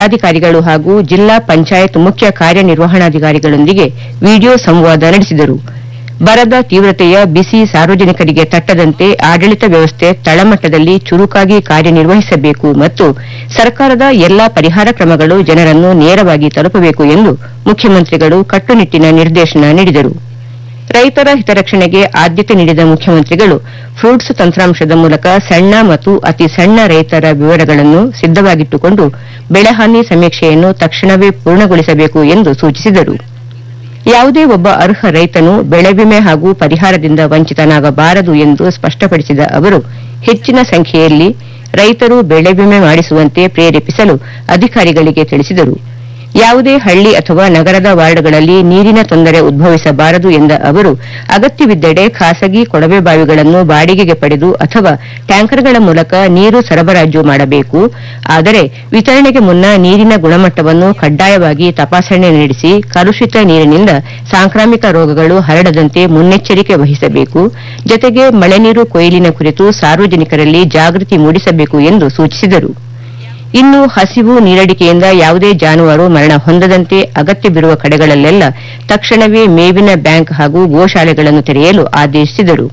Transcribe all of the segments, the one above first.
ಜಿಲ್ಲಾಧಿಕಾರಿಗಳು ಹಾಗೂ ಜಿಲ್ಲಾ ಪಂಚಾಯತ್ ಮುಖ್ಯ ಕಾರ್ಯನಿರ್ವಹಣಾಧಿಕಾರಿಗಳೊಂದಿಗೆ ವಿಡಿಯೋ ಸಂವಾದ ನಡೆಸಿದರು ಬರದ ತೀವ್ರತೆಯ ಬಿಸಿ ಸಾರ್ವಜನಿಕರಿಗೆ ತಟ್ಟದಂತೆ ಆಡಳಿತ ವ್ಯವಸ್ಥೆ ತಳಮಟ್ಟದಲ್ಲಿ ಚುರುಕಾಗಿ ಕಾರ್ಯನಿರ್ವಹಿಸಬೇಕು ಮತ್ತು ಸರ್ಕಾರದ ಎಲ್ಲಾ ಪರಿಹಾರ ಕ್ರಮಗಳು ಜನರನ್ನು ನೇರವಾಗಿ ತಲುಪಬೇಕು ಎಂದು ಮುಖ್ಯಮಂತ್ರಿಗಳು ಕಟ್ಟುನಿಟ್ಟಿನ ನಿರ್ದೇಶನ ನೀಡಿದರು ರೈತರ ಹಿತರಕ್ಷಣೆಗೆ ಆದ್ಯತೆ ನೀಡಿದ ಮುಖ್ಯಮಂತ್ರಿಗಳು ಫ್ರೂಟ್ಸ್ ತಂತ್ರಾಂಶದ ಮೂಲಕ ಸಣ್ಣ ಮತ್ತು ಅತಿ ಸಣ್ಣ ರೈತರ ವಿವರಗಳನ್ನು ಸಿದ್ದವಾಗಿಟ್ಟುಕೊಂಡು ಬೆಳೆಹಾನಿ ಸಮೀಕ್ಷೆಯನ್ನು ತಕ್ಷಣವೇ ಪೂರ್ಣಗೊಳಿಸಬೇಕು ಎಂದು ಸೂಚಿಸಿದರು ಯಾವುದೇ ಒಬ್ಬ ಅರ್ಹ ರೈತನು ಬೆಳೆ ವಿಮೆ ಹಾಗೂ ಪರಿಹಾರದಿಂದ ವಂಚಿತನಾಗಬಾರದು ಎಂದು ಸ್ಪಷ್ಟಪಡಿಸಿದ ಅವರು ಹೆಚ್ಚಿನ ಸಂಖ್ಯೆಯಲ್ಲಿ ರೈತರು ಬೆಳೆ ವಿಮೆ ಮಾಡಿಸುವಂತೆ ಪ್ರೇರೇಪಿಸಲು ಅಧಿಕಾರಿಗಳಿಗೆ ತಿಳಿಸಿದರು ಯಾವುದೇ ಹಳ್ಳಿ ಅಥವಾ ನಗರದ ವಾರ್ಡ್ಗಳಲ್ಲಿ ನೀರಿನ ತೊಂದರೆ ಉದ್ಭವಿಸಬಾರದು ಎಂದ ಅವರು ಅಗತ್ಯವಿದ್ದಡೆ ಖಾಸಗಿ ಕೊಳವೆ ಬಾವಿಗಳನ್ನು ಬಾಡಿಗೆಗೆ ಪಡೆದು ಅಥವಾ ಟ್ಯಾಂಕರ್ಗಳ ಮೂಲಕ ನೀರು ಸರಬರಾಜು ಮಾಡಬೇಕು ಆದರೆ ವಿತರಣೆಗೆ ಮುನ್ನ ನೀರಿನ ಗುಣಮಟ್ಟವನ್ನು ಕಡ್ಡಾಯವಾಗಿ ತಪಾಸಣೆ ನಡೆಸಿ ಕಲುಷಿತ ನೀರಿನಿಂದ ಸಾಂಕ್ರಾಮಿಕ ರೋಗಗಳು ಹರಡದಂತೆ ಮುನ್ನೆಚ್ಚರಿಕೆ ವಹಿಸಬೇಕು ಜತೆಗೆ ಮಳೆನೀರು ಕೊಯ್ಲಿನ ಕುರಿತು ಸಾರ್ವಜನಿಕರಲ್ಲಿ ಜಾಗೃತಿ ಮೂಡಿಸಬೇಕು ಎಂದು ಸೂಚಿಸಿದರು ಇನ್ನು ಹಸಿವು ನೀರಡಿಕೆಯಿಂದ ಯಾವುದೇ ಜಾನುವಾರು ಮರಣ ಹೊಂದದಂತೆ ಅಗತ್ಯವಿರುವ ಕಡೆಗಳಲ್ಲೆಲ್ಲ ತಕ್ಷಣವೇ ಮೇವಿನ ಬ್ಯಾಂಕ್ ಹಾಗೂ ಗೋಶಾಲೆಗಳನ್ನು ತೆರೆಯಲು ಆದೇಶಿಸಿದರು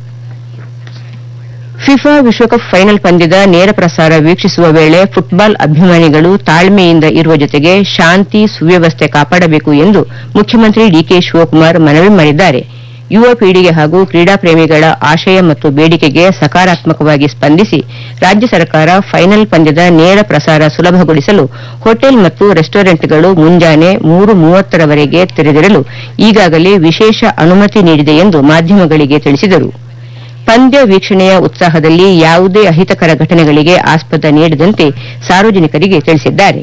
ಫಿಫಾ ವಿಶ್ವಕಪ್ ಫೈನಲ್ ಪಂದ್ಯದ ನೇರ ಪ್ರಸಾರ ವೀಕ್ಷಿಸುವ ವೇಳೆ ಫುಟ್ಬಾಲ್ ಅಭಿಮಾನಿಗಳು ತಾಳ್ಮೆಯಿಂದ ಇರುವ ಜೊತೆಗೆ ಶಾಂತಿ ಸುವ್ಯವಸ್ಥೆ ಕಾಪಾಡಬೇಕು ಎಂದು ಮುಖ್ಯಮಂತ್ರಿ ಡಿಕೆ ಶಿವಕುಮಾರ್ ಮನವಿ ಮಾಡಿದ್ದಾರೆ ಯುವ ಪೀಳಿಗೆ ಹಾಗೂ ಕ್ರೀಡಾ ಪ್ರೇಮಿಗಳ ಆಶಯ ಮತ್ತು ಬೇಡಿಕೆಗೆ ಸಕಾರಾತ್ಮಕವಾಗಿ ಸ್ಪಂದಿಸಿ ರಾಜ್ಯ ಸರ್ಕಾರ ಫೈನಲ್ ಪಂದ್ಯದ ನೇರ ಪ್ರಸಾರ ಸುಲಭಗೊಳಿಸಲು ಹೋಟೆಲ್ ಮತ್ತು ರೆಸ್ಟೋರೆಂಟ್ಗಳು ಮುಂಜಾನೆ ಮೂರು ಮೂವತ್ತರವರೆಗೆ ತೆರೆದಿರಲು ಈಗಾಗಲೇ ವಿಶೇಷ ಅನುಮತಿ ನೀಡಿದೆ ಎಂದು ಮಾಧ್ಯಮಗಳಿಗೆ ತಿಳಿಸಿದರು ಪಂದ್ಯ ವೀಕ್ಷಣೆಯ ಉತ್ಸಾಹದಲ್ಲಿ ಯಾವುದೇ ಅಹಿತಕರ ಘಟನೆಗಳಿಗೆ ಆಸ್ಪದ ನೀಡದಂತೆ ಸಾರ್ವಜನಿಕರಿಗೆ ತಿಳಿಸಿದ್ದಾರೆ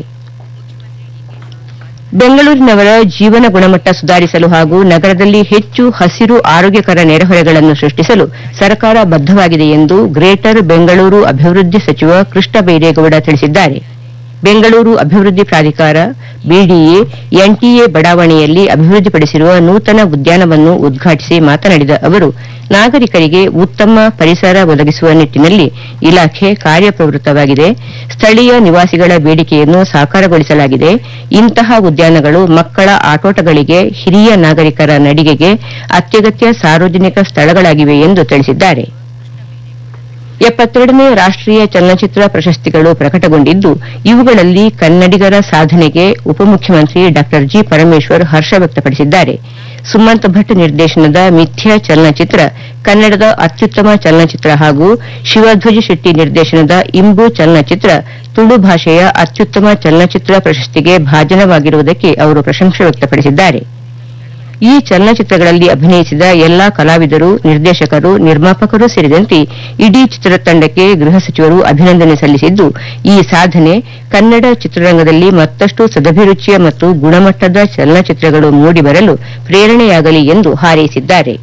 ಬೆಂಗಳೂರಿನವರ ಜೀವನ ಗುಣಮಟ್ಟ ಸುಧಾರಿಸಲು ಹಾಗೂ ನಗರದಲ್ಲಿ ಹೆಚ್ಚು ಹಸಿರು ಆರೋಗ್ಯಕರ ನೆರೆಹೊರೆಗಳನ್ನು ಸೃಷ್ಟಿಸಲು ಸರ್ಕಾರ ಬದ್ದವಾಗಿದೆ ಎಂದು ಗ್ರೇಟರ್ ಬೆಂಗಳೂರು ಅಭಿವೃದ್ಧಿ ಸಚಿವ ಕೃಷ್ಣ ಬೈರೇಗೌಡ ತಿಳಿಸಿದ್ದಾರೆ ಬೆಂಗಳೂರು ಅಭಿವೃದ್ಧಿ ಪ್ರಾಧಿಕಾರ ಬಿಡಿಎ ಎನ್ಟಿಎ ಬಡಾವಣೆಯಲ್ಲಿ ಅಭಿವೃದ್ಧಿಪಡಿಸಿರುವ ನೂತನ ಉದ್ಯಾನವನ್ನು ಉದ್ಘಾಟಿಸಿ ಮಾತನಾಡಿದ ಅವರು ನಾಗರಿಕರಿಗೆ ಉತ್ತಮ ಪರಿಸರ ಒದಗಿಸುವ ನಿಟ್ಟಿನಲ್ಲಿ ಇಲಾಖೆ ಕಾರ್ಯಪ್ರವೃತ್ತವಾಗಿದೆ ಸ್ಥಳೀಯ ನಿವಾಸಿಗಳ ಬೇಡಿಕೆಯನ್ನು ಸಾಕಾರಗೊಳಿಸಲಾಗಿದೆ ಇಂತಹ ಉದ್ಯಾನಗಳು ಮಕ್ಕಳ ಆಟೋಟಗಳಿಗೆ ಹಿರಿಯ ನಾಗರಿಕರ ನಡಿಗೆಗೆ ಅತ್ಯಗತ್ಯ ಸಾರ್ವಜನಿಕ ಸ್ಥಳಗಳಾಗಿವೆ ಎಂದು ತಿಳಿಸಿದ್ದಾರೆ ಎಪ್ಪತ್ತೆರಡನೇ ರಾಷ್ಟೀಯ ಚಲನಚಿತ್ರ ಪ್ರಶಸ್ತಿಗಳು ಪ್ರಕಟಗೊಂಡಿದ್ದು ಇವುಗಳಲ್ಲಿ ಕನ್ನಡಿಗರ ಸಾಧನೆಗೆ ಉಪಮುಖ್ಯಮಂತ್ರಿ ಡಾ ಜಿ ಪರಮೇಶ್ವರ್ ಹರ್ಷ ವ್ಯಕ್ತಪಡಿಸಿದ್ದಾರೆ ಸುಮಂತ್ ಭಟ್ ನಿರ್ದೇಶನದ ಮಿಥ್ಯ ಚಲನಚಿತ್ರ ಕನ್ನಡದ ಅತ್ಯುತ್ತಮ ಚಲನಚಿತ್ರ ಹಾಗೂ ಶಿವಧ್ವಜ ಶೆಟ್ಟಿ ನಿರ್ದೇಶನದ ಇಂಬು ಚಲನಚಿತ್ರ ತುಳು ಭಾಷೆಯ ಅತ್ಯುತ್ತಮ ಚಲನಚಿತ್ರ ಪ್ರಶಸ್ತಿಗೆ ಭಾಜನವಾಗಿರುವುದಕ್ಕೆ ಅವರು ಪ್ರಶಂಸೆ ವ್ಯಕ್ತಪಡಿಸಿದ್ದಾರೆ ಈ ಚಲನಚಿತ್ರಗಳಲ್ಲಿ ಅಭಿನಯಿಸಿದ ಎಲ್ಲಾ ಕಲಾವಿದರು ನಿರ್ದೇಶಕರು ನಿರ್ಮಾಪಕರು ಸೇರಿದಂತೆ ಇಡೀ ಚಿತ್ರತಂಡಕ್ಕೆ ಗೃಹ ಸಚಿವರು ಅಭಿನಂದನೆ ಸಲ್ಲಿಸಿದ್ದು ಈ ಸಾಧನೆ ಕನ್ನಡ ಚಿತ್ರರಂಗದಲ್ಲಿ ಮತ್ತಷ್ಟು ಸದಭಿರುಚಿಯ ಮತ್ತು ಗುಣಮಟ್ಟದ ಚಲನಚಿತ್ರಗಳು ಮೂಡಿಬರಲು ಪ್ರೇರಣೆಯಾಗಲಿ ಎಂದು ಹಾರೈಸಿದ್ದಾರೆ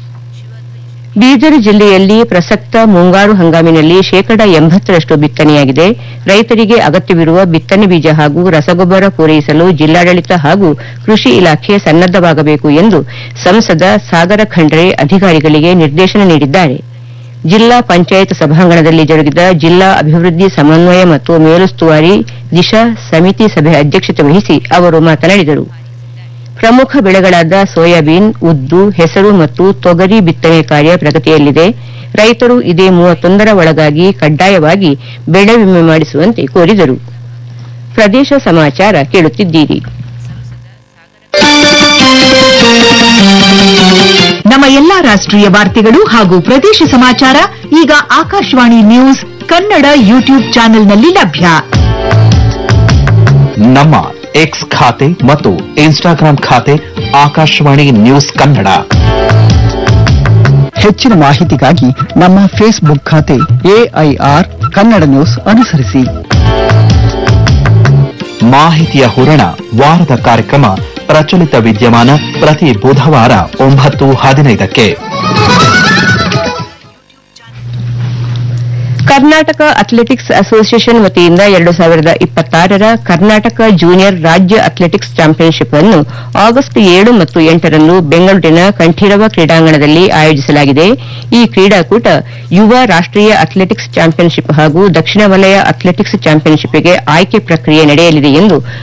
ಬೀದರ್ ಜಿಲ್ಲೆಯಲ್ಲಿ ಪ್ರಸಕ್ತ ಮುಂಗಾರು ಹಂಗಾಮಿನಲ್ಲಿ ಶೇಕಡ ಎಂಬತ್ತರಷ್ಟು ಬಿತ್ತನೆಯಾಗಿದೆ ರೈತರಿಗೆ ಅಗತ್ಯವಿರುವ ಬಿತ್ತನೆ ಬೀಜ ಹಾಗೂ ರಸಗೊಬ್ಬರ ಪೂರೈಸಲು ಜಿಲ್ಲಾಡಳಿತ ಹಾಗೂ ಕೃಷಿ ಇಲಾಖೆ ಸನ್ನದ್ದವಾಗಬೇಕು ಎಂದು ಸಂಸದ ಸಾಗರ ಖಂಡ್ರೆ ಅಧಿಕಾರಿಗಳಿಗೆ ನಿರ್ದೇಶನ ನೀಡಿದ್ದಾರೆ ಜಿಲ್ಲಾ ಪಂಚಾಯತ್ ಸಭಾಂಗಣದಲ್ಲಿ ಜರುಗಿದ ಜಿಲ್ಲಾ ಅಭಿವೃದ್ಧಿ ಸಮನ್ವಯ ಮತ್ತು ಮೇಲುಸ್ತುವಾರಿ ದಿಶಾ ಸಮಿತಿ ಸಭೆ ಅಧ್ಯಕ್ಷತೆ ವಹಿಸಿ ಅವರು ಮಾತನಾಡಿದರು ಪ್ರಮುಖ ಬೆಳೆಗಳಾದ ಸೋಯಾಬೀನ್ ಉದ್ದು ಹೆಸರು ಮತ್ತು ತೊಗರಿ ಬಿತ್ತನೆ ಕಾರ್ಯ ಪ್ರಗತಿಯಲ್ಲಿದೆ ರೈತರು ಇದೇ ಮೂವತ್ತೊಂದರ ಒಳಗಾಗಿ ಕಡ್ಡಾಯವಾಗಿ ಬೆಳೆ ವಿಮೆ ಮಾಡಿಸುವಂತೆ ಕೋರಿದರು ಪ್ರದೇಶ ಸಮಾಚಾರ ಕೇಳುತ್ತಿದ್ದೀರಿ ನಮ್ಮ ಎಲ್ಲಾ ರಾಷ್ಟ್ರೀಯ ವಾರ್ತೆಗಳು ಹಾಗೂ ಪ್ರದೇಶ ಸಮಾಚಾರ ಈಗ ಆಕಾಶವಾಣಿ ನ್ಯೂಸ್ ಕನ್ನಡ ಯೂಟ್ಯೂಬ್ ಚಾನೆಲ್ನಲ್ಲಿ ಲಭ್ಯ ನಮ್ಮ ಎಕ್ಸ್ ಖಾತೆ ಮತ್ತು ಇನ್ಸ್ಟಾಗ್ರಾಂ ಖಾತೆ ಆಕಾಶವಾಣಿ ನ್ಯೂಸ್ ಕನ್ನಡ ಹೆಚ್ಚಿನ ಮಾಹಿತಿಗಾಗಿ ನಮ್ಮ ಫೇಸ್ಬುಕ್ ಖಾತೆ ಎಐಆರ್ ಕನ್ನಡ ನ್ಯೂಸ್ ಅನುಸರಿಸಿ ಮಾಹಿತಿಯ ಹೂರಣ ವಾರದ ಕಾರ್ಯಕ್ರಮ ಪ್ರಚಲಿತ ವಿದ್ಯಮಾನ ಪ್ರತಿ ಬುಧವಾರ ಒಂಬತ್ತು ಹದಿನೈದಕ್ಕೆ ಕರ್ನಾಟಕ ಅಥ್ಲೆಟಿಕ್ಸ್ ಅಸೋಸಿಯೇಷನ್ ವತಿಯಿಂದ ಎರಡು ಸಾವಿರದ ಇಪ್ಪತ್ತಾರರ ಕರ್ನಾಟಕ ಜೂನಿಯರ್ ರಾಜ್ಯ ಅಥ್ಲೆಟಿಕ್ಸ್ ಚಾಂಪಿಯನ್ಶಿಪ್ ಅನ್ನು ಆಗಸ್ಟ್ ಏಳು ಮತ್ತು ಎಂಟರಂದು ಬೆಂಗಳೂರಿನ ಕಂಠೀರವ ಕ್ರೀಡಾಂಗಣದಲ್ಲಿ ಆಯೋಜಿಸಲಾಗಿದೆ ಈ ಕ್ರೀಡಾಕೂಟ ಯುವ ರಾಷ್ಟೀಯ ಅಥ್ಲೆಟಿಕ್ಸ್ ಚಾಂಪಿಯನ್ಶಿಪ್ ಹಾಗೂ ದಕ್ಷಿಣ ವಲಯ ಅಥ್ಲೆಟಿಕ್ಸ್ ಚಾಂಪಿಯನ್ಶಿಪ್ಗೆ ಆಯ್ಕೆ ಪ್ರಕ್ರಿಯೆ ನಡೆಯಲಿದೆ ಎಂದು